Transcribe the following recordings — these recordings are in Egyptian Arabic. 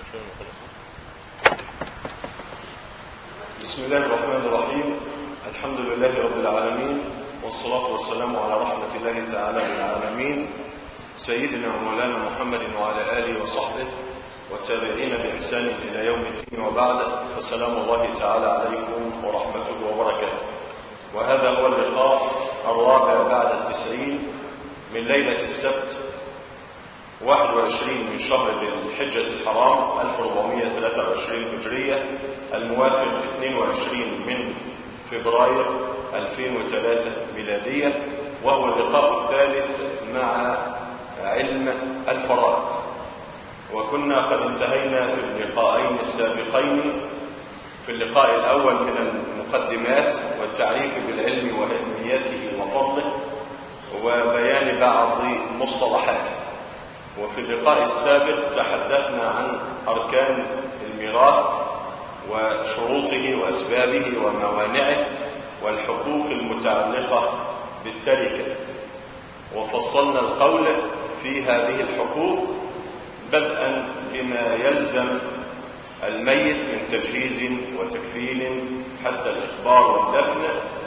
بسم الله الرحمن الرحيم الحمد لله رب العالمين والصلاة والسلام على رحمة الله تعالى للعالمين سيدنا ومولانا محمد وعلى آله وصحبه والتابعين بإحسان إلى يوم الدين وبعد فسلام الله تعالى عليكم ورحمته وبركاته وهذا هو اللقاء الرابع بعد التسعين من ليلة السبت 21 من شهر ذي الحجة الحرام 1423 هجرية الموافق 22 من فبراير 2003 ميلادية وهو اللقاء الثالث مع علم الفرائض وكنا قد انتهينا في اللقاءين السابقين في اللقاء الأول من المقدمات والتعريف بالعلم وأهميته وفضله وبيان بعض مصطلحاته وفي اللقاء السابق تحدثنا عن أركان الميراث وشروطه وأسبابه وموانعه والحقوق المتعلقة بالتركة وفصلنا القول في هذه الحقوق بدءا بما يلزم الميت من تجهيز وتكفين حتى الإخبار والدفن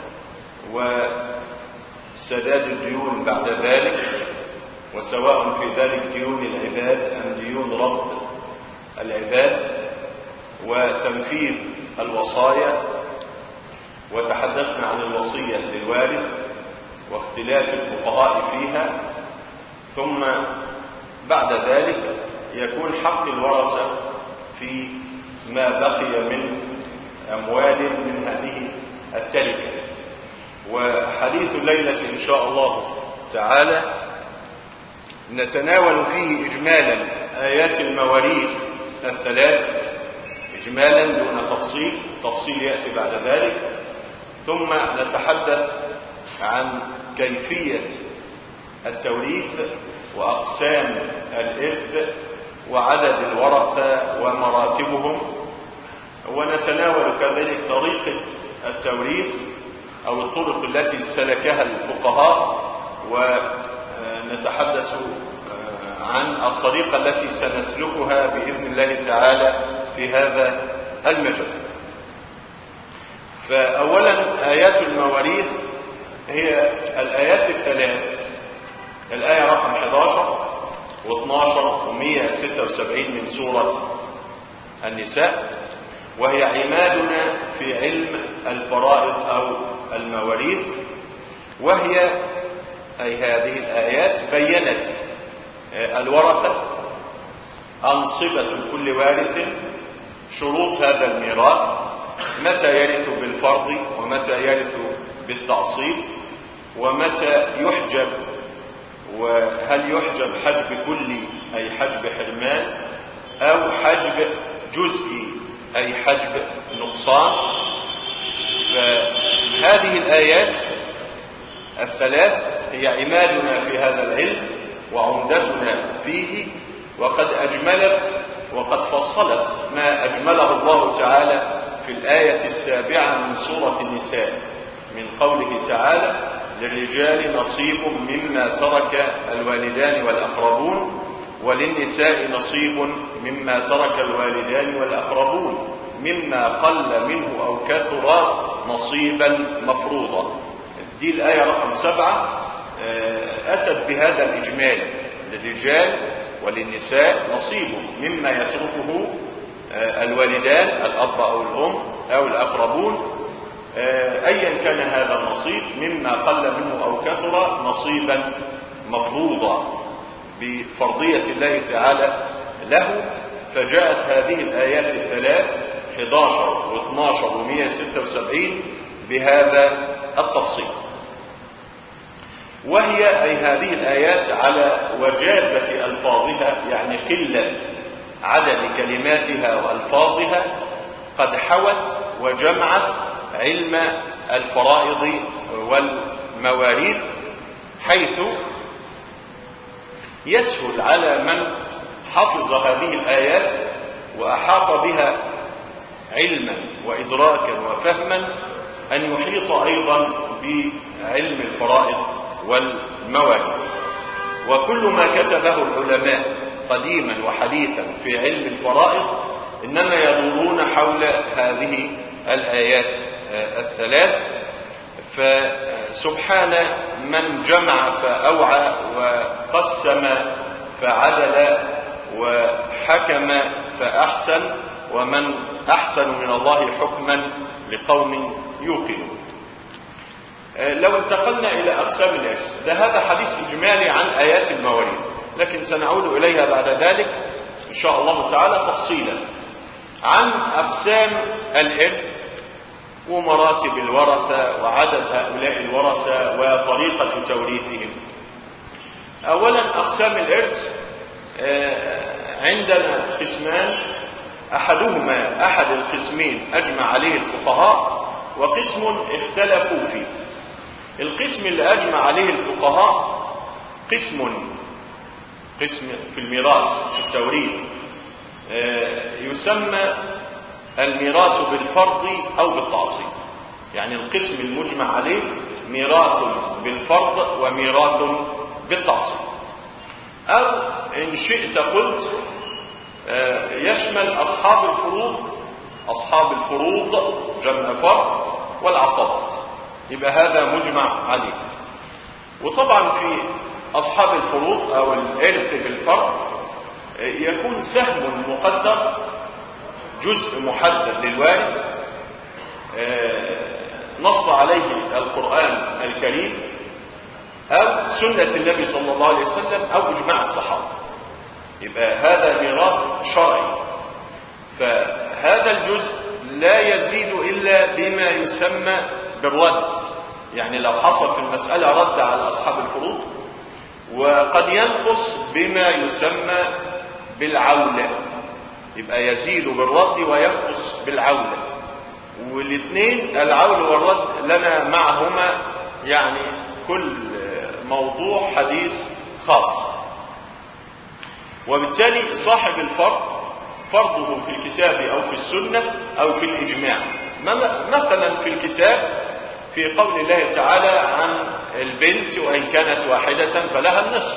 وسداد الديون بعد ذلك وسواء في ذلك ديون العباد أم ديون رب العباد وتنفيذ الوصايا وتحدثنا عن الوصية للوارث واختلاف الفقهاء فيها ثم بعد ذلك يكون حق الورثة في ما بقي من أموال من هذه التركة وحديث الليلة إن شاء الله تعالى نتناول فيه إجمالا آيات المواريث الثلاث إجمالا دون تفصيل تفصيل يأتي بعد ذلك ثم نتحدث عن كيفية التوريث وأقسام الإرث وعدد الورثة ومراتبهم ونتناول كذلك طريقة التوريث أو الطرق التي سلكها الفقهاء ونتحدث عن الطريقة التي سنسلكها بإذن الله تعالى في هذا المجال فأولا آيات المواريث هي الآيات الثلاث الآية رقم 11 و12 و176 من سورة النساء وهي عمادنا في علم الفرائض أو المواريث وهي أي هذه الآيات بينت الورثة أنصبة كل وارث شروط هذا الميراث متى يرث بالفرض ومتى يرث بالتعصيب ومتى يحجب وهل يحجب حجب كلي أي حجب حرمان أو حجب جزئي أي حجب نقصان فهذه الآيات الثلاث هي عمادنا في هذا العلم وعمدتنا فيه وقد أجملت وقد فصلت ما أجمله الله تعالى في الآية السابعة من سورة النساء من قوله تعالى للرجال نصيب مما ترك الوالدان والأقربون وللنساء نصيب مما ترك الوالدان والأقربون مما قل منه أو كثر نصيبا مفروضا دي الآية رقم سبعة أتت بهذا الإجمال للرجال وللنساء نصيب مما يتركه الوالدان الأب أو الأم أو الأقربون أيا كان هذا النصيب مما قل منه أو كثر نصيبا مفروضا بفرضية الله تعالى له فجاءت هذه الآيات الثلاث 11 و12 و176 بهذا التفصيل وهي أي هذه الآيات على وجافة ألفاظها يعني قلة عدد كلماتها وألفاظها قد حوت وجمعت علم الفرائض والمواريث حيث يسهل على من حفظ هذه الآيات وأحاط بها علما وإدراكا وفهما أن يحيط أيضا بعلم الفرائض والمواريث وكل ما كتبه العلماء قديما وحديثا في علم الفرائض إنما يدورون حول هذه الآيات الثلاث فسبحان من جمع فأوعى وقسم فعدل وحكم فأحسن ومن أحسن من الله حكما لقوم يوقنون لو انتقلنا إلى أقسام الإرث ده هذا حديث إجمالي عن آيات المواريث لكن سنعود إليها بعد ذلك إن شاء الله تعالى تفصيلا عن أقسام الإرث ومراتب الورثة وعدد هؤلاء الورثة وطريقة توريثهم أولا أقسام الإرث عندنا قسمان أحدهما أحد القسمين أجمع عليه الفقهاء وقسم اختلفوا فيه القسم اللي أجمع عليه الفقهاء قسم قسم في الميراث في التوريث يسمى الميراث بالفرض أو بالتعصيب يعني القسم المجمع عليه ميراث بالفرض وميراث بالتعصيب أو إن شئت قلت يشمل أصحاب الفروض أصحاب الفروض جمع فرض والعصبات يبقى هذا مجمع عليه وطبعا في أصحاب الفروض أو الإرث بالفرض يكون سهم مقدر جزء محدد للوارث نص عليه القرآن الكريم أو سنة النبي صلى الله عليه وسلم أو إجماع الصحابة يبقى هذا ميراث شرعي فهذا الجزء لا يزيد إلا بما يسمى بالرد يعني لو حصل في المسألة رد على أصحاب الفروض وقد ينقص بما يسمى بالعولة يبقى يزيد بالرد وينقص بالعولة والاثنين العول والرد لنا معهما يعني كل موضوع حديث خاص وبالتالي صاحب الفرض فرضه في الكتاب أو في السنة أو في الإجماع مثلا في الكتاب في قول الله تعالى عن البنت وإن كانت واحدة فلها النصف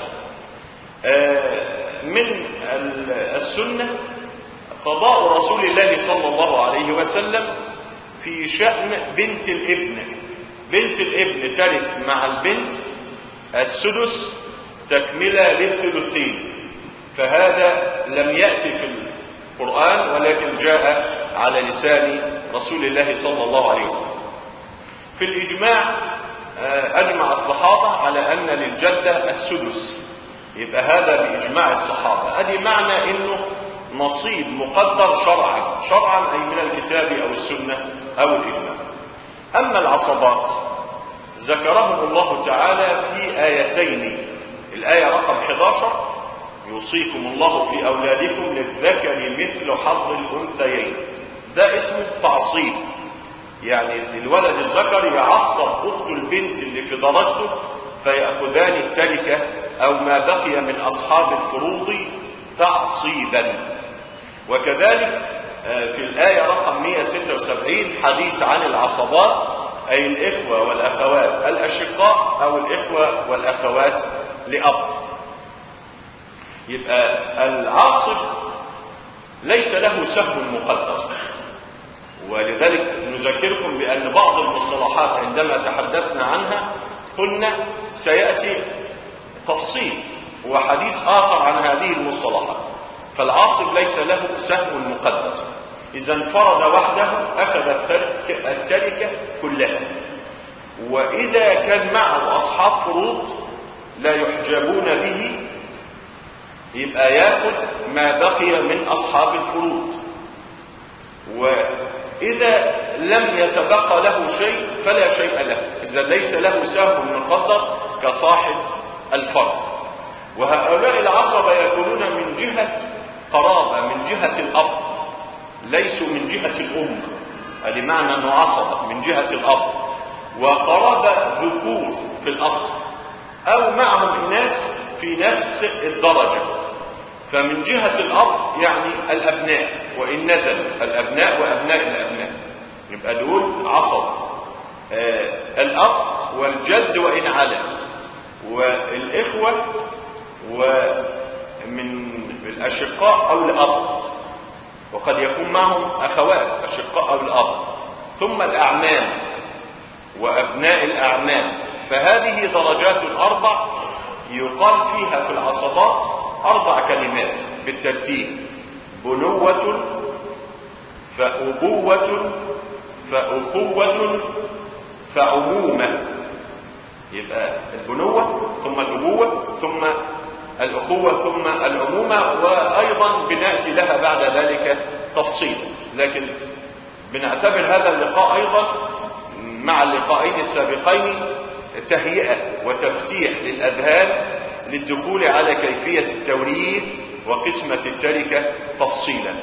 من السنة قضاء رسول الله صلى الله عليه وسلم في شأن بنت الابن بنت الابن ترث مع البنت السدس تكملة للثلثين فهذا لم يأتي في القرآن ولكن جاء على لسان رسول الله صلى الله عليه وسلم في الإجماع أجمع الصحابة على أن للجدة السدس يبقى هذا بإجماع الصحابة أدي معنى أنه نصيب مقدر شرعا شرعا أي من الكتاب أو السنة أو الإجماع أما العصبات ذكرهم الله تعالى في آيتين الآية رقم 11 يوصيكم الله في أولادكم للذكر مثل حظ الأنثيين ده اسمه تعصيب يعني الولد الذكر يعصب أخت البنت اللي في درجته فيأخذان التركة أو ما بقي من أصحاب الفروض تعصيبا وكذلك في الآية رقم 176 حديث عن العصبات أي الإخوة والأخوات الأشقاء أو الإخوة والأخوات لأب يبقى العاصب ليس له سهم مقدر ولذلك نذكركم بأن بعض المصطلحات عندما تحدثنا عنها قلنا سيأتي تفصيل وحديث آخر عن هذه المصطلحات فالعاصب ليس له سهم مقدر إذا انفرد وحده أخذ التركة, التركة كلها وإذا كان معه أصحاب فروض لا يحجبون به يبقى ياخذ ما بقي من أصحاب الفروض وإذا لم يتبقى له شيء فلا شيء له إذا ليس له سهم مقدر كصاحب الفرض وهؤلاء العصبة يكونون من جهة قرابة من جهة الأب ليسوا من جهة الأم هذه معنى أنه عصبة من جهة الأب وقرابة ذكور في الأصل أو معهم إناث في نفس الدرجة فمن جهة الأب يعني الأبناء وإن نزل الأبناء وأبناء الأبناء يبقى دول عصب آه الأب والجد وإن علا والإخوة ومن الأشقاء أو الأب وقد يكون معهم أخوات أشقاء أو الأب ثم الأعمام وأبناء الأعمام فهذه درجات أربع يقال فيها في العصبات أربع كلمات بالترتيب بنوة فأبوة فأخوة فعمومة يبقى البنوة ثم الأبوة ثم الأخوة ثم العمومة وأيضا بنأتي لها بعد ذلك تفصيلا لكن بنعتبر هذا اللقاء أيضا مع اللقاءين السابقين تهيئة وتفتيح للأذهان للدخول على كيفية التوريث وقسمة التركة تفصيلا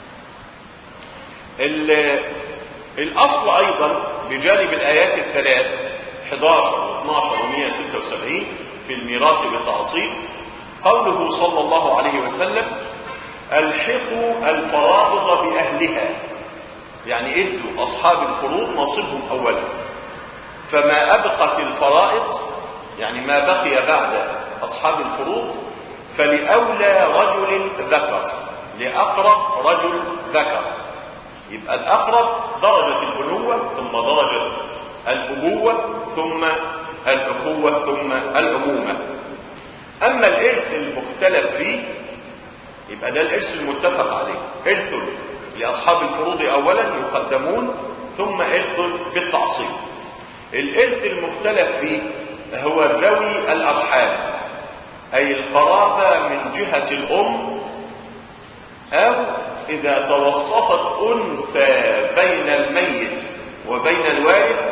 الأصل أيضا بجانب الآيات الثلاث 11 و12 و176 في الميراث بالتعصيب قوله صلى الله عليه وسلم الحقوا الفرائض بأهلها يعني ادوا أصحاب الفروض نصيبهم أولا فما أبقت الفرائض يعني ما بقي بعد أصحاب الفروض فلأولى رجل ذكر لأقرب رجل ذكر يبقى الأقرب درجة البنوة ثم درجة الأبوة ثم الأخوة ثم العمومة أما الإرث المختلف فيه يبقى ده الإرث المتفق عليه إرث لأصحاب الفروض أولا يقدمون ثم إرث بالتعصيب الإرث المختلف فيه هو ذوي الأرحام أي القرابة من جهة الأم أو إذا توسطت أنثى بين الميت وبين الوارث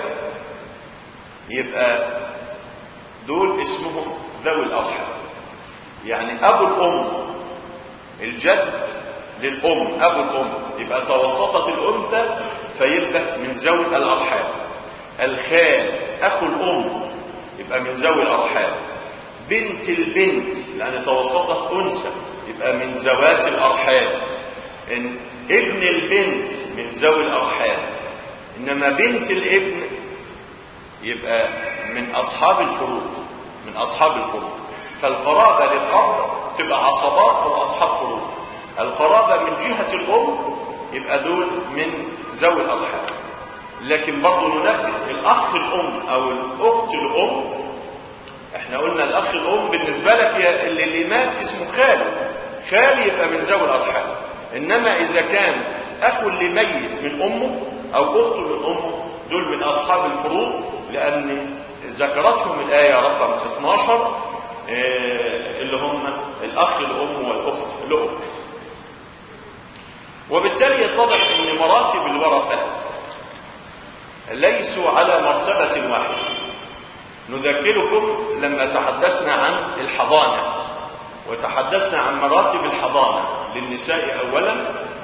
يبقى دول اسمهم ذوي الأرحام يعني أبو الأم الجد للأم أبو الأم يبقى توسطت الأنثى فيبقى من ذوي الأرحام الخال أخو الأم يبقى من ذوي الأرحام بنت البنت لأن توسطت أنثى يبقى من ذوات الأرحام إن ابن البنت من ذوي الأرحام إنما بنت الابن يبقى من أصحاب الفروض من أصحاب الفروض فالقرابة للأب تبقى عصبات وأصحاب فروض القرابة من جهة الأم يبقى دول من ذوي الأرحام لكن برضه ننبه الأخ الأم أو الأخت الأم احنا قلنا الأخ الأم بالنسبة لك اللي, اللي مات اسمه خالي خالي يبقى من ذوي الأرحام إنما إذا كان أخو اللي ميت من أمه أو أخته من أمه دول من أصحاب الفروض لأن ذكرتهم الآية رقم 12 اللي هم الأخ الأم والأخت الأم وبالتالي يتضح أن مراتب الورثة ليسوا على مرتبة واحدة نذكركم لما تحدثنا عن الحضانة وتحدثنا عن مراتب الحضانة للنساء أولا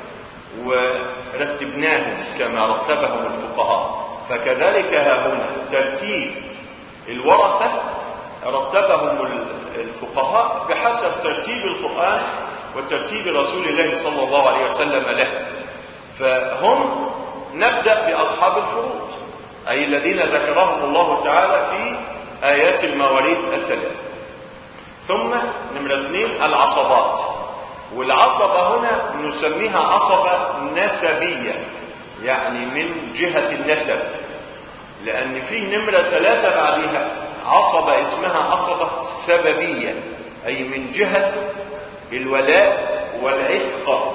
ورتبناهم كما رتبهم الفقهاء فكذلك ها هنا ترتيب الورثة رتبهم الفقهاء بحسب ترتيب القرآن وترتيب رسول الله صلى الله عليه وسلم له فهم نبدأ بأصحاب الفروض أي الذين ذكرهم الله تعالى في آيات المواريث الثلاث ثم نمرة اثنين العصبات والعصبة هنا نسميها عصبة نسبية يعني من جهة النسب لأن فيه نمرة ثلاثة بعدها عصبة اسمها عصبة سببية أي من جهة الولاء والعتق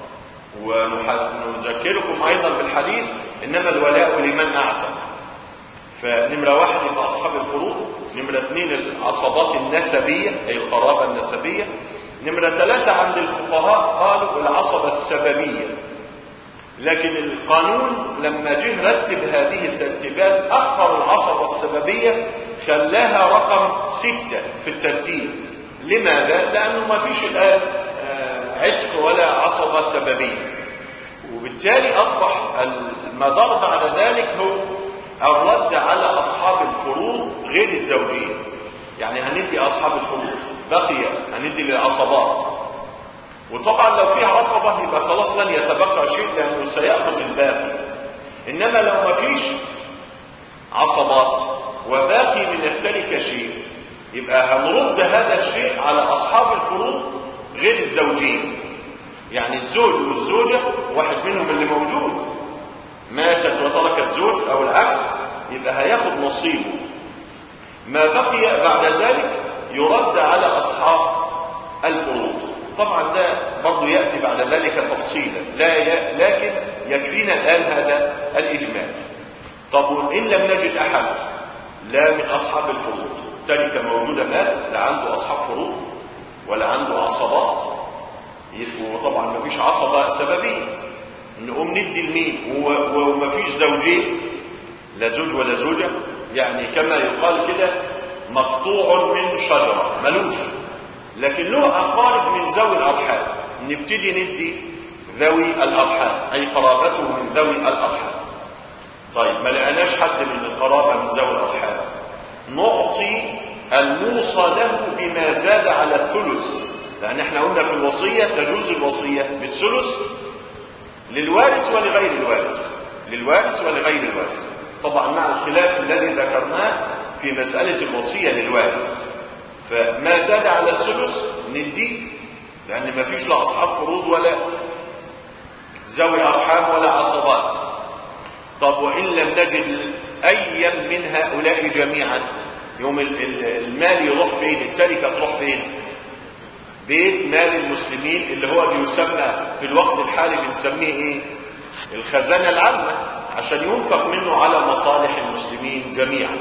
ونذكركم أيضا بالحديث إنما الولاء لمن أعتق فنمرة واحد يبقى أصحاب الفروض نمرة اثنين العصبات النسبية أي القرابة النسبية نمرة ثلاثة عند الفقهاء قالوا العصبة السببية لكن القانون لما جه رتب هذه الترتيبات أخر العصبة السببية خلاها رقم ستة في الترتيب لماذا؟ لأنه ما فيش الآن عتق ولا عصبة سببية وبالتالي أصبح المدار بعد ذلك هو الرد على أصحاب الفروض غير الزوجين يعني هندي أصحاب الفروض بقي هندي للعصبات وطبعا لو في عصبة يبقى خلاص لن يتبقى شيء لأنه سيأخذ الباقي إنما لو ما فيش عصبات وباقي من التركة شيء يبقى هنرد هذا الشيء على أصحاب الفروض غير الزوجين يعني الزوج والزوجة واحد منهم اللي موجود ماتت وتركت زوج او العكس يبقى هياخد نصيبه ما بقي بعد ذلك يرد على اصحاب الفروض طبعا ده برضه ياتي بعد ذلك تفصيلا لا ي... لكن يكفينا الان هذا الاجمال طب وان لم نجد احد لا من اصحاب الفروض تركه موجوده مات لا عنده اصحاب فروض ولا عنده عصبات وطبعا ما فيش عصبه سببيه نقوم ندي لمين وما فيش زوجين لا زوج ولا زوجه يعني كما يقال كده مقطوع من شجره ملوش لكن له اقارب من ذوي الارحام نبتدي ندي ذوي الارحام اي قرابته من ذوي الارحام طيب ما لقناش حد من القرابه من ذوي الارحام نعطي الموصى له بما زاد على الثلث لان احنا قلنا في الوصيه تجوز الوصيه بالثلث للوارث ولغير الوارث للوارث ولغير الوارث طبعا مع الخلاف الذي ذكرناه في مساله الوصيه للوارث فما زاد على الثلث نديه لان ما فيش لا اصحاب فروض ولا ذوي ارحام ولا عصبات طب وان لم نجد ايا من هؤلاء جميعا يوم المال يروح فين التركه تروح فين بيت مال المسلمين اللي هو بيسمى في الوقت الحالي بنسميه ايه الخزانه العامه عشان ينفق منه على مصالح المسلمين جميعا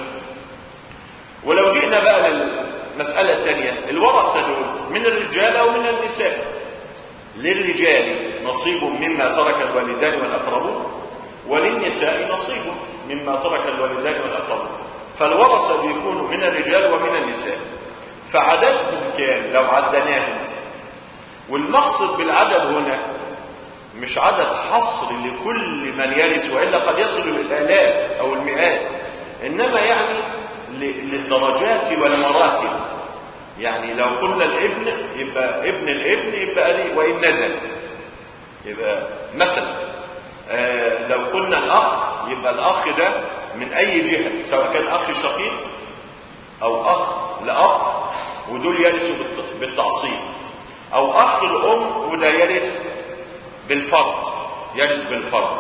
ولو جئنا بقى للمسألة الثانية الورثة دول من الرجال أو من النساء للرجال نصيب مما ترك الوالدان والأقربون وللنساء نصيب مما ترك الوالدان والأقربون فالورثة بيكونوا من الرجال ومن النساء فعددهم كام لو عدناهم والمقصد بالعدد هنا مش عدد حصر لكل من يرث والا قد يصل الى الالاف او المئات انما يعني للدرجات والمراتب يعني لو قلنا الابن يبقى ابن الابن يبقى لي وان نزل يبقى مثلا آه لو قلنا الاخ يبقى الاخ ده من اي جهه سواء كان اخ شقيق او اخ لاب ودول يرثوا بالتعصيب او اخ الام وده يرث بالفرض يرث بالفرض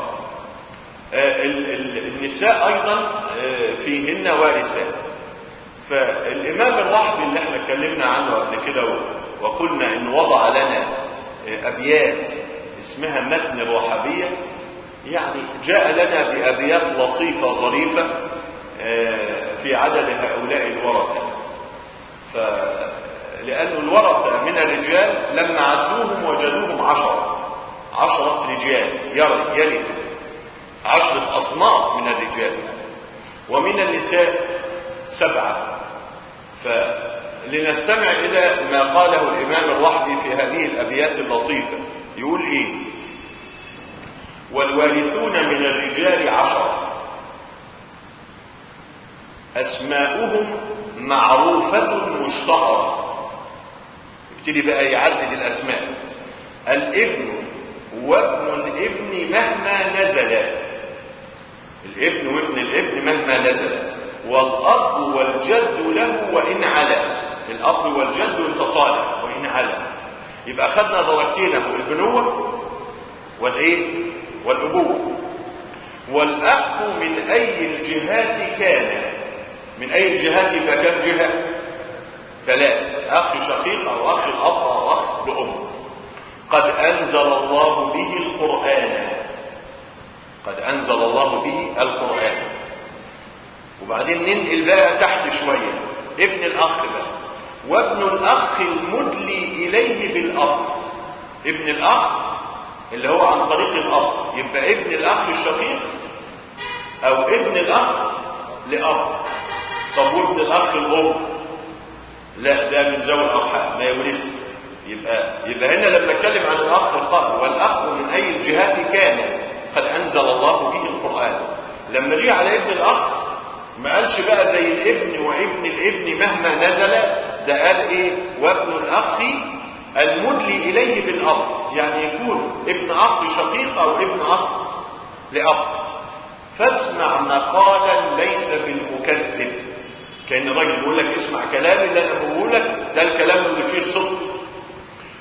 آه النساء ايضا آه فيهن وارثات فالامام الرحبي اللي احنا اتكلمنا عنه قبل كده وقلنا انه وضع لنا آه ابيات اسمها متن الرحبيه يعني جاء لنا بابيات لطيفه ظريفه في عدد هؤلاء الورثه لأن الورثة من الرجال لما عدوهم وجدوهم عشرة عشرة رجال يرثوا عشرة أصناف من الرجال ومن النساء سبعة فلنستمع إلى ما قاله الإمام الرحبي في هذه الأبيات اللطيفة يقول إيه والوارثون من الرجال عشرة أسماؤهم معروفة مشتهرة يبتدي بقى يعدد الأسماء الابن وابن الابن مهما نزل الابن وابن الابن مهما نزل والأب والجد له وإن علا الأب والجد وانت طالع وإن علا يبقى أخذنا درجتين البنوة والإيه والأبوة والأخ من أي الجهات كان من أي الجهات يبقى كم جهة ثلاثة أخ شقيق أو أخ الأب أو أخ لأم قد أنزل الله به القرآن قد أنزل الله به القرآن وبعدين ننقل بقى تحت شوية ابن الأخ بقى وابن الأخ المدلي إليه بالأب ابن الأخ اللي هو عن طريق الأب يبقى ابن الأخ الشقيق أو ابن الأخ لأب طب وابن الأخ الأم لا ده من ذوي الأرحام ما يورث يبقى يبقى هنا لما نتكلم عن الأخ القهر والأخ من أي الجهات كان قد أنزل الله به القرآن لما جه على ابن الأخ ما قالش بقى زي الابن وابن الابن مهما نزل ده قال ايه وابن الأخ المدلي إليه بالأب يعني يكون ابن أخ شقيق أو ابن أخ لأب فاسمع مقالا ليس بالمكذب كان الراجل بيقول لك اسمع كلامي اللي انا بقوله لك ده الكلام اللي فيه صدق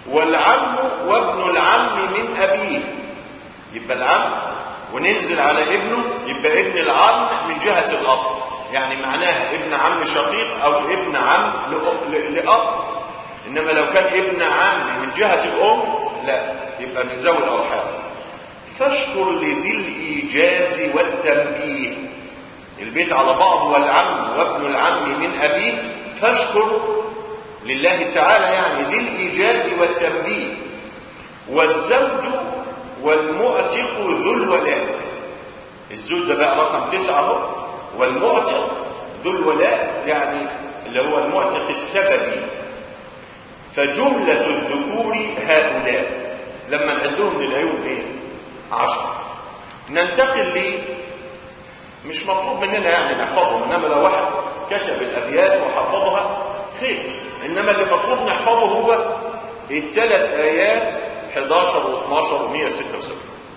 والعم وابن العم من أبيه يبقى العم وننزل على ابنه يبقى ابن العم من جهة الأب يعني معناها ابن عم شقيق أو ابن عم لأب إنما لو كان ابن عم من جهة الأم لا يبقى من ذوي الأرحام فاشكر لذي الإيجاز والتنبيه البيت على بعض والعم وابن العم من أبيه فاشكر لله تعالى يعني ذي الإيجاز والتنبيه والزوج والمعتق ذو الولاء الزوج ده بقى رقم تسعة اهو والمعتق ذو الولاء يعني اللي هو المعتق السببي فجملة الذكور هؤلاء لما نعدهم للعيون ايه عشرة ننتقل لي مش مطلوب مننا يعني نحفظهم انما لو واحد كتب الابيات وحفظها خير انما اللي مطلوب نحفظه هو الثلاث ايات 11 و12 و176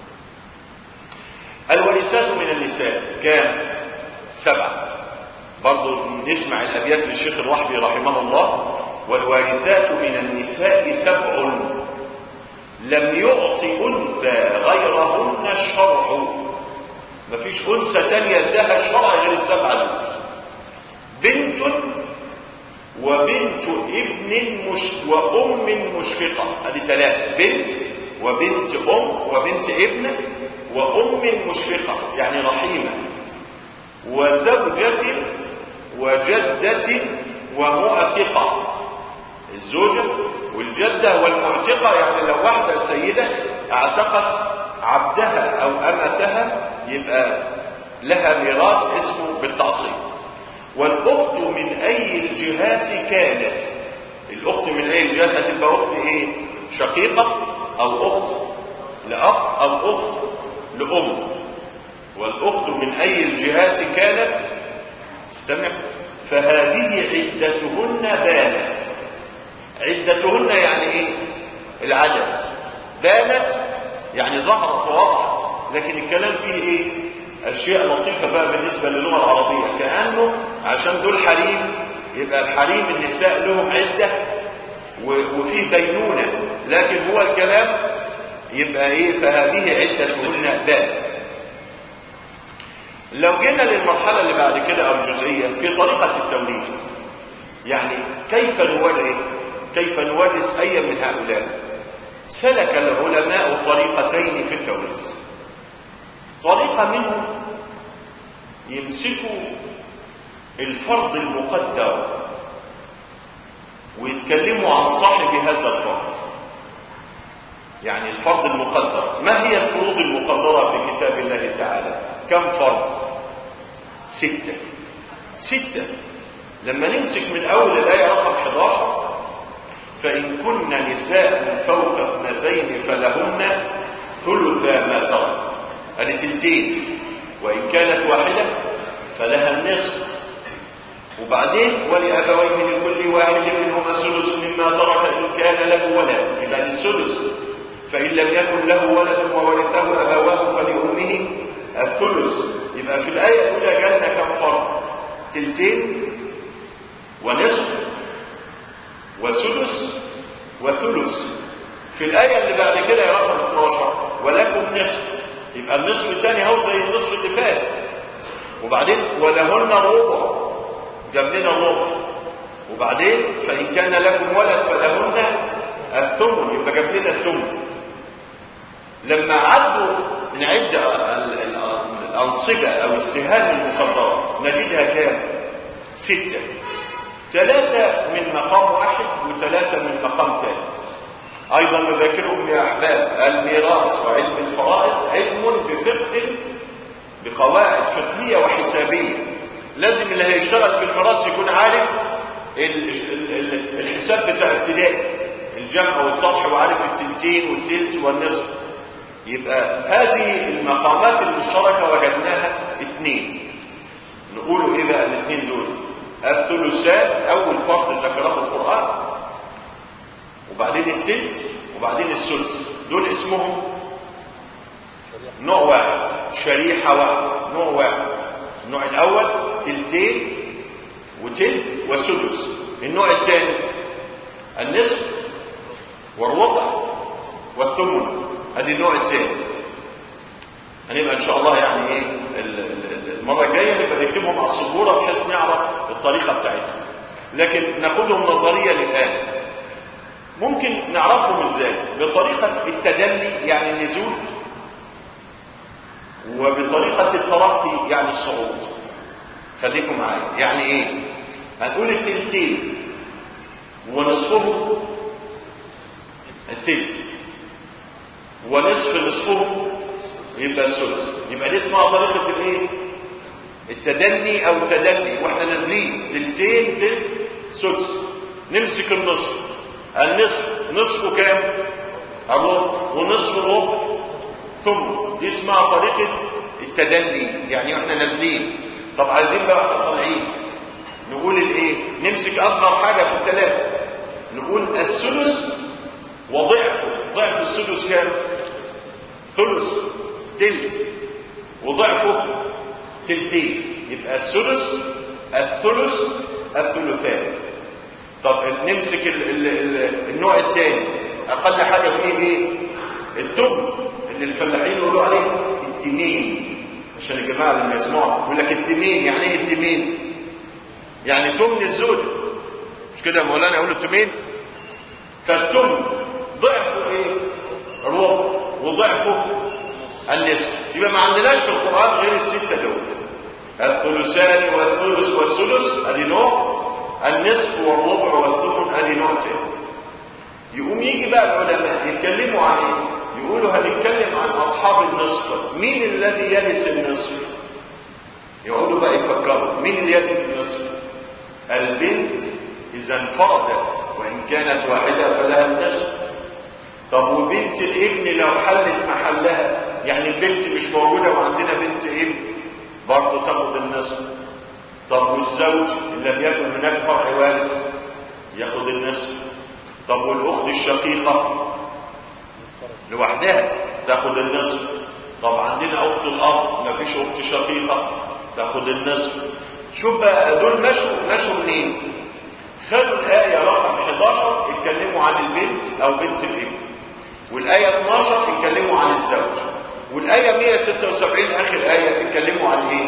الورثات من النساء كام سبعة برضو نسمع الابيات للشيخ الرحبي رحمه الله والوارثات من النساء سبع لم يعط انثى غيرهن الشرع مفيش انثى تانية ادها الشرع غير السبعة دول بنت وبنت ابن مش وام مشفقة ادي ثلاثة بنت وبنت ام وبنت ابن وام مشفقة يعني رحيمة وزوجة وجدة ومعتقة الزوجة والجدة والمعتقة يعني لو واحدة سيدة اعتقت عبدها او امتها يبقى لها ميراث اسمه بالتعصيب والاخت من اي الجهات كانت الاخت من اي الجهات هتبقى اخت ايه شقيقة او اخت لاب او اخت لام والاخت من اي الجهات كانت استمع فهذه عدتهن بانت عدتهن يعني ايه العدد بانت يعني ظهرت ووضحت لكن الكلام فيه ايه اشياء لطيفة بقى بالنسبة للغة العربية كأنه عشان دول حريم يبقى الحريم النساء لهم عدة وفيه بينونة لكن هو الكلام يبقى ايه فهذه عدتهن بانت لو جينا للمرحلة اللي بعد كده او الجزئية في طريقة التوريث يعني كيف نورث كيف نورث اي من هؤلاء سلك العلماء طريقتين في التوريث طريقة منهم يمسكوا الفرض المقدر ويتكلموا عن صاحب هذا الفرض يعني الفرض المقدر ما هي الفروض المقدرة في كتاب الله تعالى كم فرض ستة ستة لما نمسك من أول الآية رقم 11 فإن كن نساء فوق اثنتين فلهن ثلثا ما ترك هذه تلتين وإن كانت واحدة فلها النصف وبعدين ولأبويه لكل واحد منهما السدس مما ترك إن كان له ولد يبقى السدس فإن لم يكن له ولد وورثه أبواه فلأمه الثلث يبقى في الآية الأولى جالنا كم فرض تلتين ونصف وسدس وثلث في الآية اللي بعد كده يا رقم 12 ولكم نصف يبقى النصف الثاني اهو زي النصف اللي فات وبعدين ولهن ربع جاب لنا ربع وبعدين فإن كان لكم ولد فلهن الثمن يبقى جاب لنا الثمن لما عدوا نعد الأنصبة أو السهام المقدرة نجدها كام؟ ستة ثلاثة من مقام واحد وثلاثة من مقام ثاني أيضا نذكركم يا أحباب الميراث وعلم الفرائض علم بفقه بقواعد فقهية وحسابية لازم اللي هيشتغل في الميراث يكون عارف الحساب بتاع ابتدائي الجمع والطرح وعارف التلتين والتلت والنصف يبقى هذه المقامات المشتركة وجدناها اثنين نقولوا ايه بقى الاثنين دول الثلثات اول فرض ذكره القرآن وبعدين التلت وبعدين الثلث دول اسمهم نوع واحد شريحة واحدة نوع واحد النوع الاول تلتين وتلت وسدس النوع الثاني النصف والربع والثمن ادي النوع الثاني هنبقى ان شاء الله يعني ايه ال- ال- المره الجايه نبقى نكتبهم على السبوره بحيث نعرف الطريقه بتاعتهم لكن ناخدهم نظريا الان ممكن نعرفهم ازاي بطريقه التدلي يعني النزول وبطريقه الترقي يعني الصعود خليكم معايا يعني ايه هنقول التلتين ونصفهم التلت ونصف نصفهم يبقى الثلث يبقى دي اسمها طريقه الايه التدني او التدلي واحنا نازلين تلتين تلت سدس نمسك النصف النصف نصفه كام الربع ونصف الربع ثم دي اسمها طريقه التدلي يعني احنا نازلين طب عايزين بقى احنا طالعين نقول الايه نمسك اصغر حاجه في الثلاثه نقول الثلث وضعفه ضعف السدس كام ثلث تلت وضعفه تلتين يبقى الثلث الثلث الثلثان طب نمسك ال ال ال النوع الثاني اقل حاجه فيه ايه التم اللي الفلاحين يقولوا عليه التمين عشان الجماعه اللي يسمعوا يقول لك التمين يعني ايه التمين يعني تمن الزوجه مش كده يا مولانا يقول التمين فالتم ضعفه ايه الربع وضعفه النصف يبقى ما عندناش في القران غير السته دول الثلثان والثلث والثلث ادي نوع النصف والربع والثمن ادي نوع تاني يقوم يجي بقى العلماء يتكلموا عن ايه يقولوا هنتكلم عن اصحاب النصف مين الذي يرث النصف يقعدوا بقى يفكروا مين اللي يرث النصف البنت اذا انفردت وان كانت واحده فلها النصف طب وبنت الابن لو حلت محلها يعني البنت مش موجوده وعندنا بنت ابن برضه تاخد النصف طب والزوج ان لم يكن هناك فرع وارث ياخد النصف طب والاخت الشقيقه لوحدها تاخد النصف طب عندنا اخت الاب ما فيش اخت شقيقه تاخد النصف شوف بقى دول مشوا مشوا منين خدوا الايه رقم 11 اتكلموا عن البنت او بنت الابن والايه 12 اتكلموا عن الزوج والايه 176 اخر ايه اتكلموا عن ايه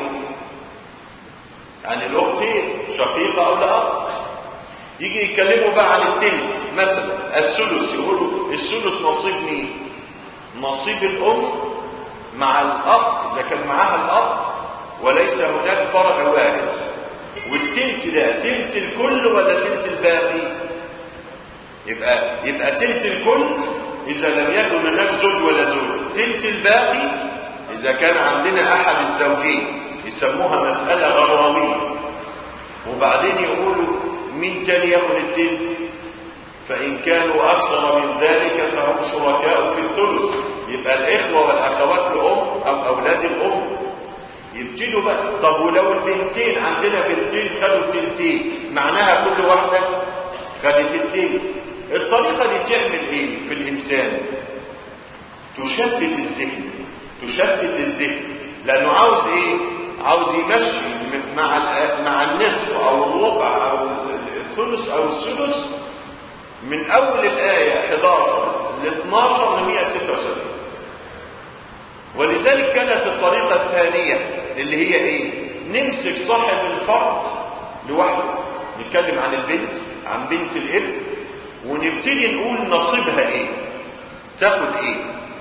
عن الاختين شقيقه او لا يجي يتكلموا بقى عن التلت مثلا الثلث يقولوا الثلث نصيب مين نصيب الام مع الاب اذا كان معاها الاب وليس هناك فرع وارث والتلت ده تلت الكل ولا تلت الباقي يبقى يبقى تلت الكل اذا لم يكن هناك زوج ولا زوج تلت الباقي اذا كان عندنا احد الزوجين يسموها مسألة غراوية وبعدين يقولوا مين تاني ياخد التلت فإن كانوا أكثر من ذلك فهم شركاء في الثلث يبقى الإخوة والأخوات لأم أو أولاد الأم يبتدوا بقى طب ولو البنتين عندنا بنتين خدوا التلتين معناها كل واحدة خدت التلت الطريقة دي تعمل ايه في الإنسان تشتت الذهن تشتت الذهن لأنه عاوز ايه عاوز يمشي مع مع النصف او الربع او الثلث او السدس من اول الايه 11 ل 12 ل 176 ولذلك كانت الطريقه الثانيه اللي هي ايه نمسك صاحب الفرد لوحده نتكلم عن البنت عن بنت الابن ونبتدي نقول نصيبها ايه تاخد ايه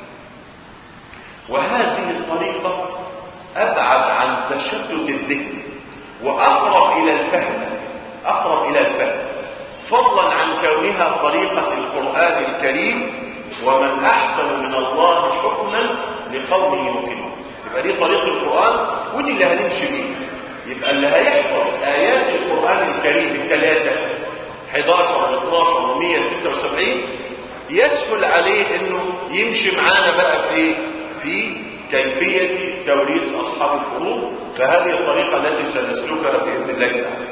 وهذه الطريقه ابعد عن تشتت الذهن واقرب الى الفهم اقرب الى الفهم فضلا عن كونها طريقه القران الكريم ومن احسن من الله حكما لقوم يوقنون يبقى دي طريقه القران ودي اللي هنمشي بيها يبقى اللي هيحفظ ايات القران الكريم الثلاثه 11 و 12 و 176 يسهل عليه انه يمشي معانا بقى في ايه في كيفية توريث أصحاب الفروض فهذه الطريقة التي سنسلكها بإذن الله تعالى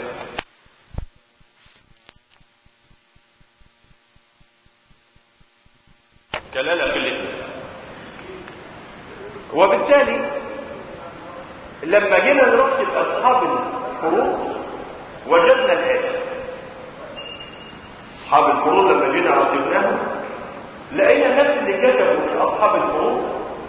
كلالة في الاثنين وبالتالي لما جينا نرتب أصحاب الفروض وجدنا الآية أصحاب الفروض لما جينا رتبناهم لقينا الناس اللي كتبوا في اصحاب الفروض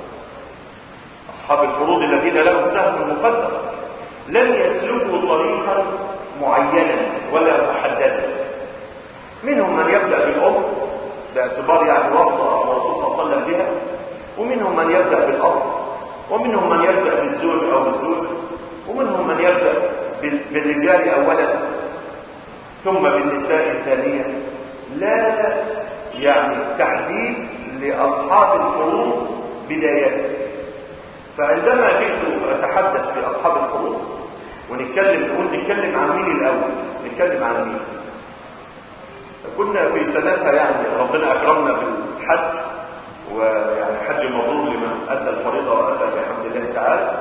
اصحاب الفروض الذين لهم سهم مقدر لم يسلكوا طريقا معينا ولا محددا منهم من يبدا بالام باعتبار يعني وصى الرسول صلى الله عليه وسلم بها ومنهم من يبدا بالاب ومنهم من يبدا بالزوج او بالزوجه ومنهم من يبدا بالرجال اولا ثم بالنساء ثانيا لا يعني تحديد لاصحاب الفروض بدايه فعندما جئت اتحدث في اصحاب الفروض ونتكلم نقول نتكلم عن مين الاول نتكلم عن مين كنا في سنتها يعني ربنا اكرمنا بالحج ويعني حج مبرور لمن ادى الفريضه وادى بحمد الله تعالى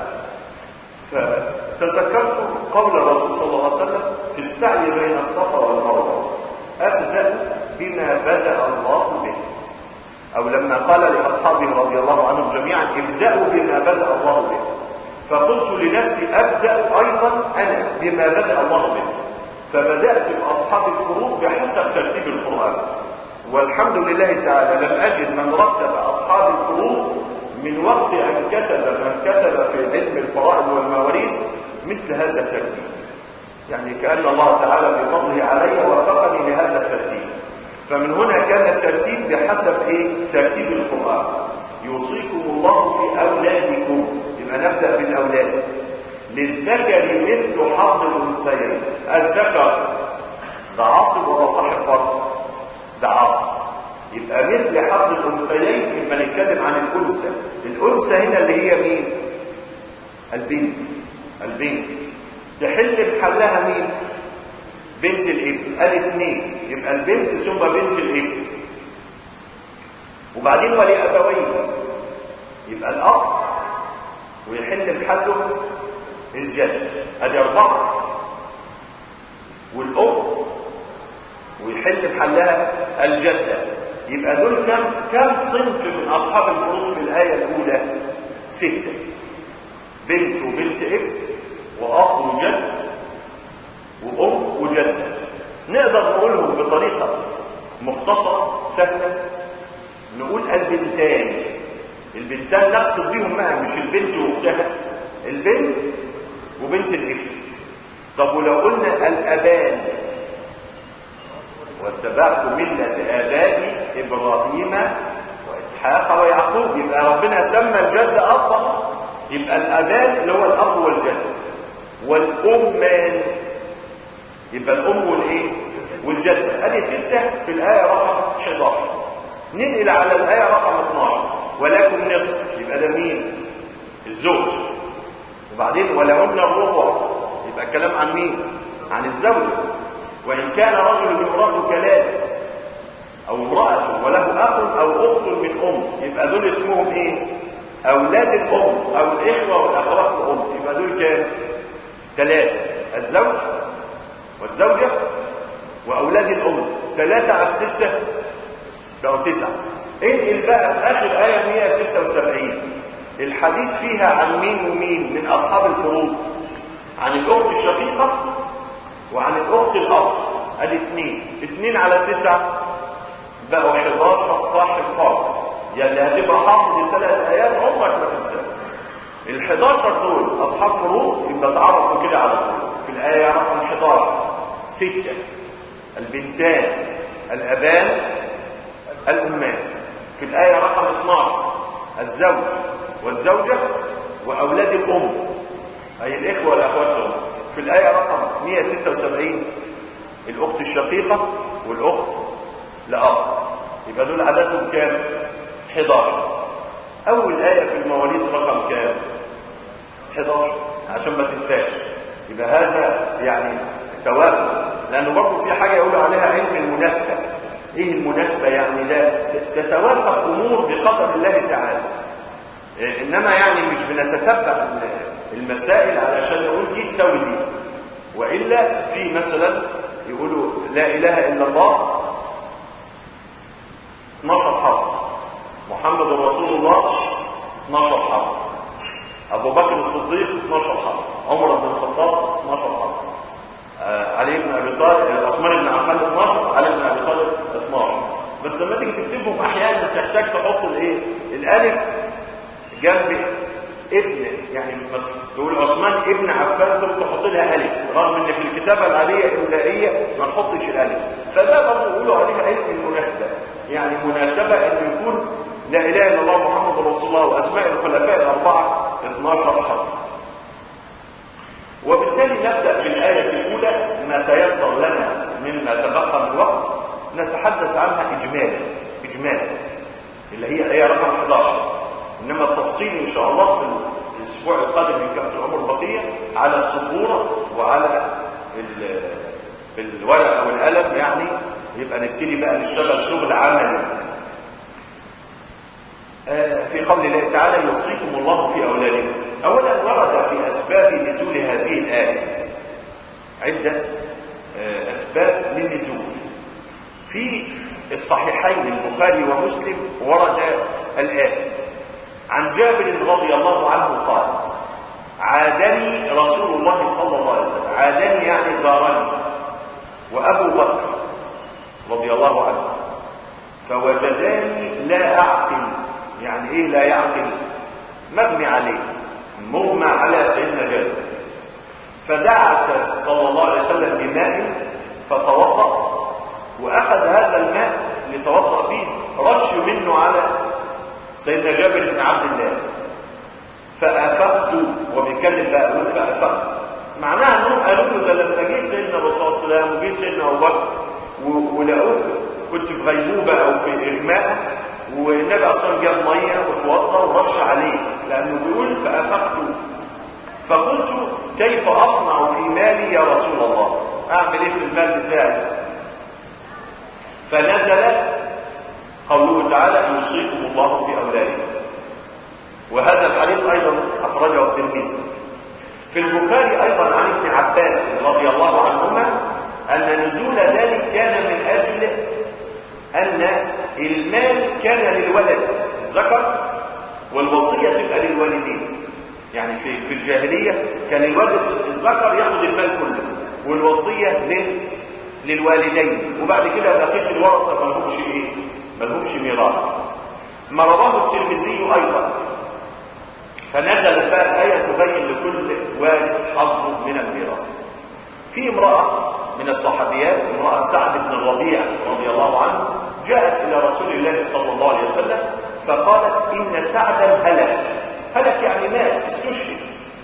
فتذكرت قول الرسول صلى الله عليه وسلم في السعي بين الصفا والمروه ابدا بما بدا الله به او لما قال لاصحابه رضي الله عنهم جميعا ابداوا بما بدا الله به فقلت لنفسي ابدا ايضا انا بما بدا الله به فبدات باصحاب الفروض بحسب ترتيب القران والحمد لله تعالى لم اجد من رتب اصحاب الفروض من وقت ان كتب من كتب في علم الفرائض والمواريث مثل هذا الترتيب يعني كان الله تعالى بفضله علي وفقني لهذا الترتيب فمن هنا كان الترتيب بحسب ايه ترتيب القران يوصيكم الله في اولادكم يبقى نبدا بالاولاد للذكر مثل حظ الانثيين الذكر ده عاصب ولا صاحب فرد ده عاصب يبقى مثل حظ الانثيين يبقى نتكلم عن الانثى الانثى هنا اللي هي مين البنت البنت تحل محلها مين بنت الابن الاثنين يبقى البنت ثم بنت الابن وبعدين ولي ابويه يبقى الاب ويحل محله الجد ادي اربعه والام ويحل محلها الجده يبقى دول كم كم صنف من اصحاب الفروض في الايه الاولى سته بنت وبنت ابن واخ وجد وام وجده نقدر نقولهم بطريقه مختصره سهله نقول البنتان البنتان نقصد بيهم معا مش البنت واختها البنت وبنت الابن طب ولو قلنا الابان واتبعت ملة آبائي إبراهيم وإسحاق ويعقوب يبقى ربنا سمى الجد أبا يبقى الأبان اللي هو الأب والجد والأمان يبقى الأم والإيه والجدة هذه ستة في الآية رقم 11 ننقل على الآية رقم 12 ولكن نصف يبقى ده مين الزوج وبعدين ولهن الربع يبقى الكلام عن مين عن الزوجة وإن كان رجل امرأة كذلك أو امرأة وله أخ أو أخت من أم يبقى دول اسمهم إيه أولاد الأم أو الإخوة والأخوات الأم يبقى دول كام ثلاثة الزوج والزوجة وأولاد الأم ثلاثة على الستة بقوا تسعة انقل بقى في آخر آية 176 الحديث فيها عن مين ومين من أصحاب الفروض عن الأخت الشقيقة وعن الأخت الأب ادي اثنين اثنين على تسعة بقوا 11 صاحب فرض يعني هتبقى حافظ الثلاث آيات عمرك ما تنساها ال 11 دول أصحاب فروض يبقى تعرفوا كده على طول في الآية رقم 11 ستة البنتان الأبان الأمان في الآية رقم 12 الزوج والزوجة وأولاد الأم أي الإخوة والأخوات الأم في الآية رقم 176 الأخت الشقيقة والأخت لأب يبقى دول عددهم كام 11 أول آية في المواليس رقم كام 11 عشان ما تنساش يبقى هذا يعني توافق لأنه برضه في حاجة يقولوا عليها علم المناسبة ايه المناسبة يعني لا تتوافق امور بقدر الله تعالى انما يعني مش بنتتبع المسائل علشان نقول دي تساوي دي والا في مثلا يقولوا لا اله الا الله 12 حرف محمد رسول الله 12 حرف ابو بكر الصديق 12 حرف عمر بن الخطاب 12 حرف آه علي بن ابي طالب عثمان بن عفان 12 علي بن ابي طالب 12 بس لما تيجي تكتبهم احيانا تحتاج تحط الايه الالف جنب ابن يعني لما تقول عثمان ابن عفان تقوم تحط لها الف رغم ان في الكتابه العاديه الاملائيه ما نحطش الالف فده برضه يقولوا عليها علم المناسبه يعني مناسبه انه يكون لا اله الا الله محمد رسول الله واسماء الخلفاء الاربعه 12 حرف وبالتالي نبدا بالايه الاولى ما تيسر لنا مما تبقى من وقت نتحدث عنها اجمالا اجمالا اللي هي الايه رقم 11 انما التفصيل ان شاء الله في الاسبوع القادم من كافه العمر البقيه على السبوره وعلى بالورقه والقلم يعني يبقى نبتدي بقى نشتغل شغل عملي في قول الله تعالى يوصيكم الله في اولادكم اولا ورد في اسباب نزول هذه الايه عده اسباب للنزول في الصحيحين البخاري ومسلم ورد الاتي عن جابر رضي الله عنه قال عادني رسول الله صلى الله عليه وسلم عادني يعني زارني وابو بكر رضي الله عنه فوجداني لا اعقل يعني ايه لا يعقل مبني عليه مغمى على سيدنا جابر فدعا صلى الله عليه وسلم بماء فتوضا واخذ هذا الماء ليتوضا به رش منه على سيدنا جابر بن عبد الله فافقت وبيتكلم بقى يقول فافقت معناها انهم قالوا له ده لما جه سيدنا الرسول صلى الله عليه وسلم وجه سيدنا ابو بكر ولقوك كنت في غيبوبه او في اغماء والنبي اصلا جاب ميه وتوضا ورش عليه لانه بيقول فافقت فقلت كيف اصنع في مالي يا رسول الله اعمل ايه في المال بتاعي فنزل قوله تعالى يوصيكم الله في اولادكم وهذا الحديث ايضا اخرجه الترمذي في البخاري ايضا عن ابن عباس رضي الله عنهما ان نزول ذلك كان من اجل ان المال كان للولد الذكر والوصيه تبقى للوالدين يعني في في الجاهليه كان الولد الذكر ياخذ المال كله والوصيه لل للوالدين وبعد كده بقيه الورثه ما لهمش ايه ما لهمش ميراث ما رواه الترمذي ايضا فنزلت بقى الايه تبين لكل وارث حظه من الميراث في امراه من الصحابيات امراه سعد بن الربيع رضي الله عنه جاءت الى رسول الله صلى الله عليه وسلم فقالت ان سعدا هلك هلك يعني مات استشهد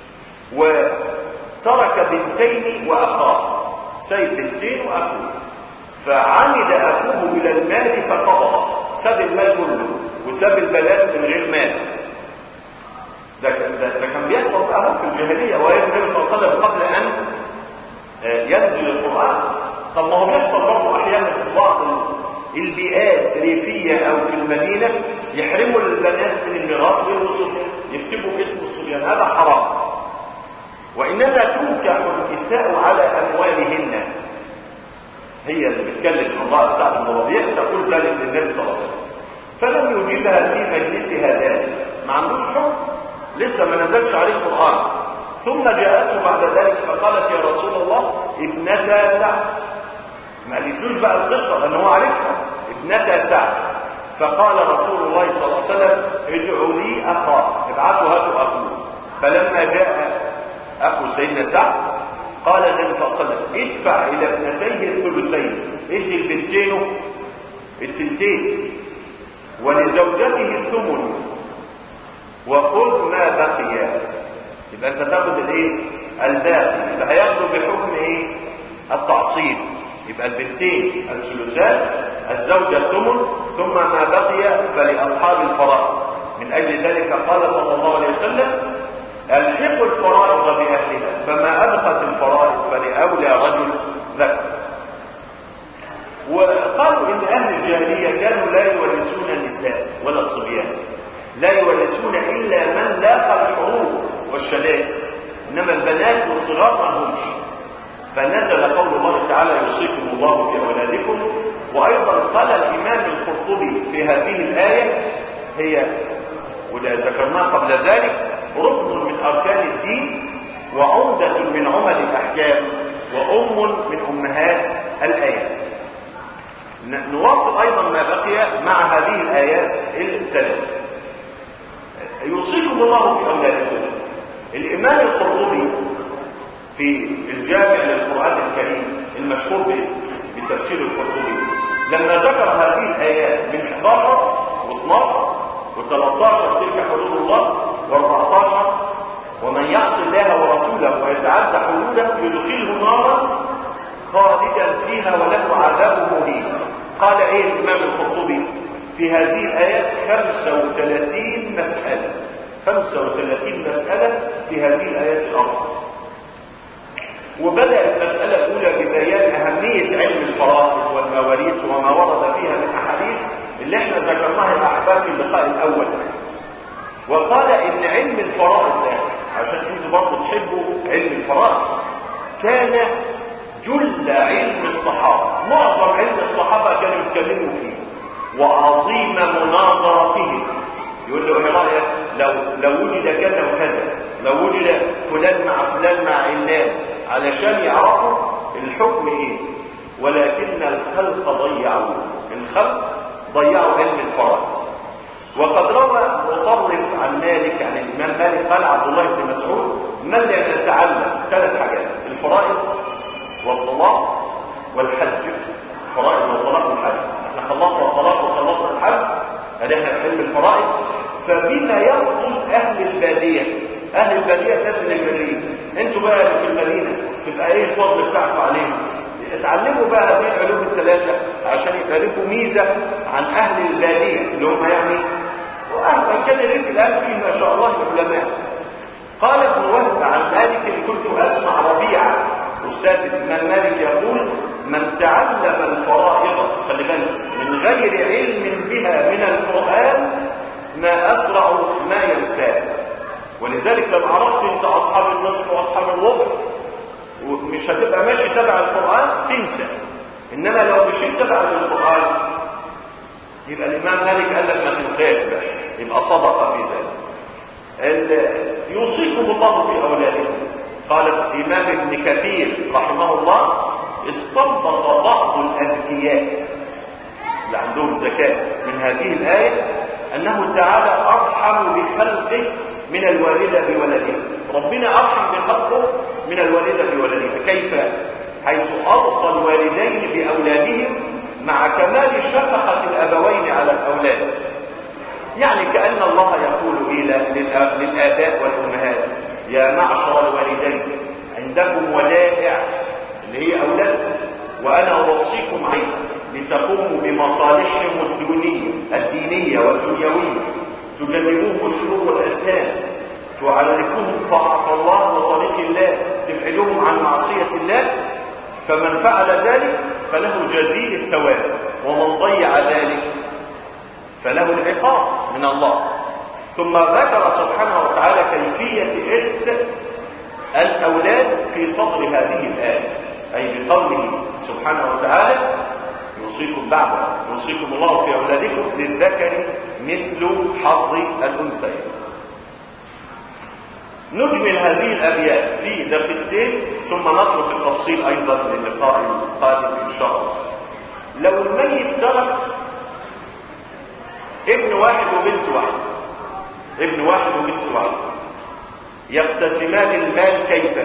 وترك بنتين واخاه سيد بنتين واخوه فعمد اخوه الى المال فقبض خد المال كله وساب البنات من غير مال ده, ده, ده كان بيحصل بقى في الجاهليه وهي النبي صلى الله عليه وسلم قبل ان ينزل القران طب ما هو بيحصل برضه احيانا في بعض البيئات ريفيه او في المدينه يحرموا البنات من الميراث ويرسوا يكتبوا اسم الصبيان هذا حرام وانما تنكح النساء على اموالهن هي اللي بتكلم الله سعد بن ربيع تقول ذلك للنبي صلى الله عليه وسلم فلم يجيبها في مجلسها ذلك ما عندوش حكم لسه ما نزلش عليه القران ثم جاءته بعد ذلك فقالت يا رسول الله ابنتا سعد ما قالتلوش بقى القصه لان هو عارفها ابنتا سعد فقال رسول الله صلى الله عليه وسلم ادعوا لي اخاه ابعثوا هاتوا اخوه فلما جاء اخو سيدنا سعد قال النبي صلى الله عليه وسلم ادفع الى ابنتيه الثلثين ادي البنتين التلتين ولزوجته الثمن وخذ ما بقي يبقى انت تاخد الايه الباقي يبقى هياخده بحكم ايه التعصيب يبقى البنتين الثلثان الزوجة الثمن ثم ما بقي فلأصحاب الفرائض من أجل ذلك قال صلى الله عليه وسلم الحقوا الفرائض بأهلها فما أبقت الفرائض فلأولى رجل ذكر وقالوا إن أهل الجاهلية كانوا لا يورثون النساء ولا الصبيان لا يورثون إلا من لاقى الحروب والشدائد إنما البنات والصغار ما همش فنزل قول الله تعالى يوصيكم الله في أولادكم وأيضا قال الإمام القرطبي في هذه الآية هي وده ذكرناه قبل ذلك ركن من أركان الدين وعمدة من عمد الأحكام وأم من أمهات الآيات ن- نواصل ايضا ما بقي مع هذه الايات الثلاث يوصيكم الله في اولادكم الامام القرطبي في الجامع للقران الكريم المشهور به بتفسير القرطبي لما ذكر هذه الايات من 11 و12 و13 تلك حدود الله و14 ومن يعص الله ورسوله ويتعدى حدوده يدخله نارا خالدا فيها وله عذاب مهين قال ايه الامام القرطبي في هذه الايات 35 مساله 35 مساله في هذه الايات الاربع وبدا المساله الاولى ببيان اهميه علم الفرائض والمواريث وما ورد فيها من احاديث اللي احنا ذكرناها يا احباب في اللقاء الاول وقال ان علم الفرائض ده عشان انتوا برضه تحبوا علم الفرائض كان جل علم الصحابه معظم علم الصحابه كانوا يتكلموا فيه وعظيم مناظرتهم يقول له ايه رايك لو لو وجد كذا وكذا لو وجد فلان مع فلان مع علان علشان يعرفوا الحكم ايه ولكن الخلق ضيعوه الخلق ضيعوا علم الفرائض وقد روى مطرف عن مالك عن الامام مالك قال عبد الله بن مسعود من لم يتعلم ثلاث حاجات الفرائض والطلاق والحج الفرائض والطلاق والحج احنا خلصنا الطلاق وخلصنا الحج ادي احنا في علم الفرائض فبما يفضل اهل الباديه اهل الباديه الناس اللي الباديه انتوا بقى اللي في المدينه تبقى ايه الفضل بتاعكم عليهم اتعلموا بقى هذه العلوم الثلاثه عشان يبقى لكم ميزه عن اهل الباديه اللي هم يعني واهل وان كان الريف الان فيه ما شاء الله العلماء قال ابن وهب عن مالك كنت اسمع ربيعه استاذ الامام مالك يقول من تعلم الفرائض خلي بالك من غير علم بها من القران ما اسرع ما ينساه ولذلك لو عرفت انت اصحاب النصف واصحاب الربع ومش هتبقى ماشي تبع القران تنسى انما لو مشيت تبع القران يبقى الامام مالك قال لك ما تنساش بقى يبقى صدق في ذلك يوصيكم الله في اولادكم قال الامام ابن كثير رحمه الله استنبط بعض الاذكياء اللي عندهم ذكاء من هذه الايه انه تعالى ارحم بخلقه من الوالده بولده ربنا ارحم بخلقه من الوالده بولده كيف حيث اوصى الوالدين باولادهم مع كمال شفقه الابوين على الاولاد يعني كأن الله يقول إلى للآباء والأمهات يا معشر الوالدين عندكم ودائع اللي هي أولادكم وأنا أوصيكم عليها لتقوموا بمصالحهم الدينية الدينية والدنيوية تجنبوهم الشرور والأسهام تعرفوهم طاعة الله وطريق الله تبعدوهم عن معصية الله فمن فعل ذلك فله جزيل الثواب ومن ضيع ذلك فله العقاب من الله ثم ذكر سبحانه وتعالى كيفية إرث الأولاد في صدر هذه الآية أي بقوله سبحانه وتعالى يوصيكم بعد يوصيكم الله في أولادكم للذكر مثل حظ الأنثيين نجمل هذه الأبيات في دقيقتين ثم نترك التفصيل أيضا للقاء القادم إن شاء الله لو الميت ترك ابن واحد وبنت واحد ابن واحد وبنت واحد يقتسمان المال كيف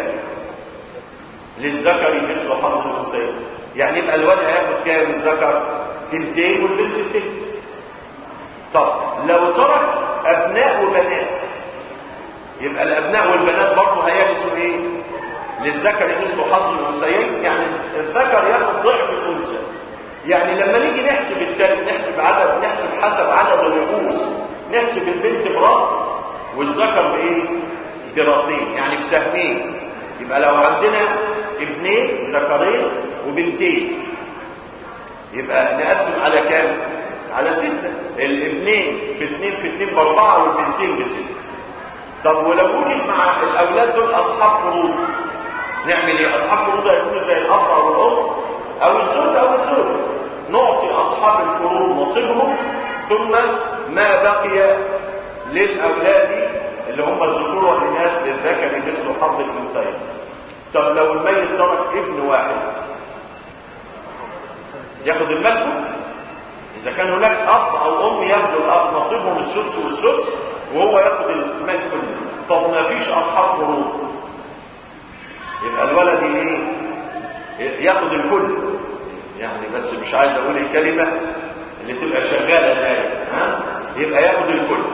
للذكر مثل حظ الانثيين يعني يبقى الولد هياخد كام الذكر تلتين والبنت تلتين طب لو ترك ابناء وبنات يبقى الابناء والبنات برضه هيرثوا ايه للذكر مثل حظ الانثيين يعني الذكر ياخد ضعف الانثى يعني لما نيجي نحسب التالت نحسب عدد نحسب حسب عدد الرؤوس نحسب البنت براس والذكر بايه براسين يعني بسهمين يبقى لو عندنا ابنين ذكرين وبنتين يبقى نقسم على كام على ستة الابنين باثنين في اثنين باربعة والبنتين بستة طب ولو وجد مع الاولاد دول اصحاب فروض نعمل ايه اصحاب فروض هيكونوا زي الاب او الام او الزوج او الزوج نعطي اصحاب الفروض نصيبهم ثم ما بقي للاولاد اللي هم الذكور والاناث للذكر مثل حظ الانثيين طب لو الميت ترك ابن واحد ياخد المال كله اذا كان هناك اب او ام ياخدوا الاب نصيبهم السدس والسدس وهو ياخد المال كله طب ما فيش اصحاب فروض يبقى الولد ايه ياخد الكل يعني بس مش عايز اقول الكلمه اللي تبقى شغاله دايما ها يبقى ياخد الكل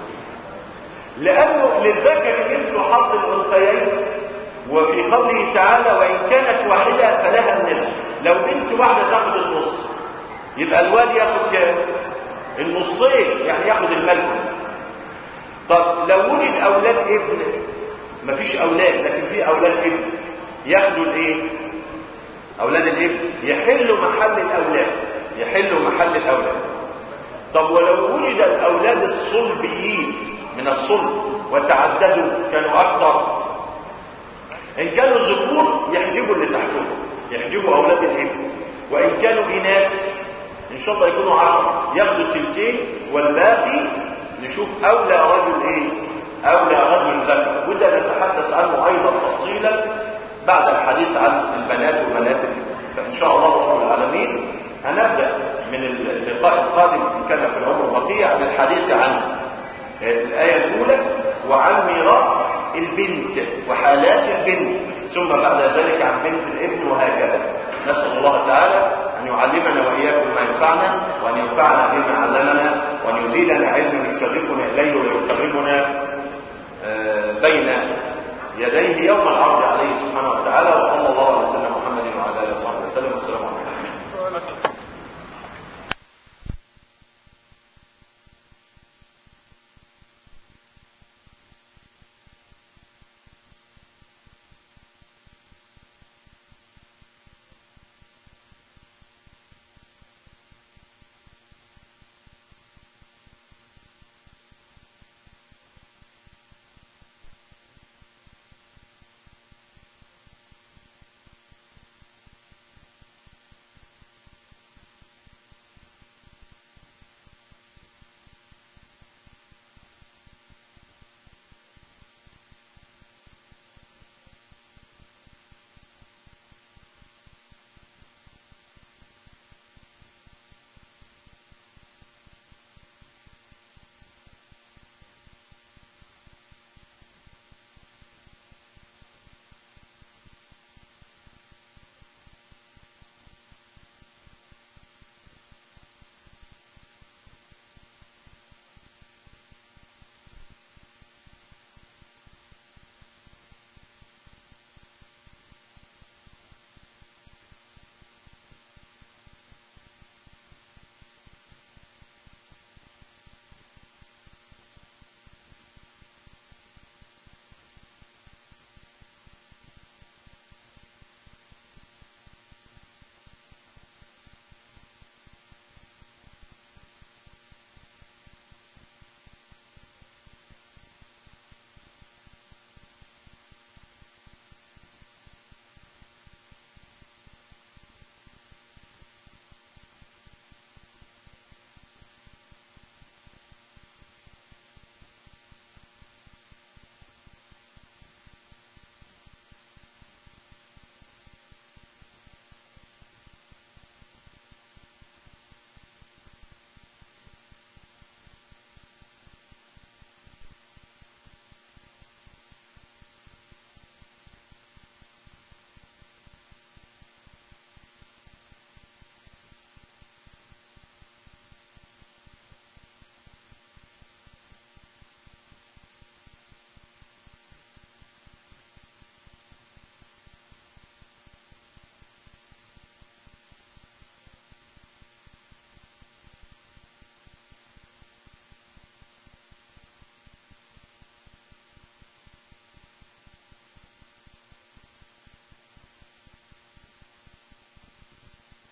لانه للذكر مثل حظ الانثيين وفي قوله تعالى وان كانت واحده فلها النصف لو بنت واحده تاخد النص يبقى الواد ياخد كام النصين يعني ياخد المال كله طب لو وجد اولاد ابن مفيش اولاد لكن في اولاد ابن ياخدوا الايه اولاد الابن يحلوا محل الاولاد يحلوا محل الاولاد طب ولو وجد الاولاد الصلبيين من الصلب وتعددوا كانوا اكثر ان كانوا ذكور يحجبوا اللي تحتهم يحجبوا اولاد الابن وان كانوا اناث ان شاء الله يكونوا عشرة ياخدوا التلتين والباقي نشوف اولى رجل ايه اولى رجل ذكر وده نتحدث عنه ايضا تفصيلا بعد الحديث عن البنات وبنات فان شاء الله رب العالمين هنبدا من اللقاء القادم ان كان في العمر بقيه عن الحديث عن الايه الاولى وعن ميراث البنت وحالات البنت ثم بعد ذلك عن بنت الابن وهكذا نسال الله تعالى ان يعلمنا واياكم ما ينفعنا وان ينفعنا بما علمنا وان يزيدنا علما يشرفنا اليه ويقربنا بين يديه يوم العرض عليه سبحانه وتعالى وصلى الله على سيدنا محمد وعلى اله وصحبه وسلم والسلام عليكم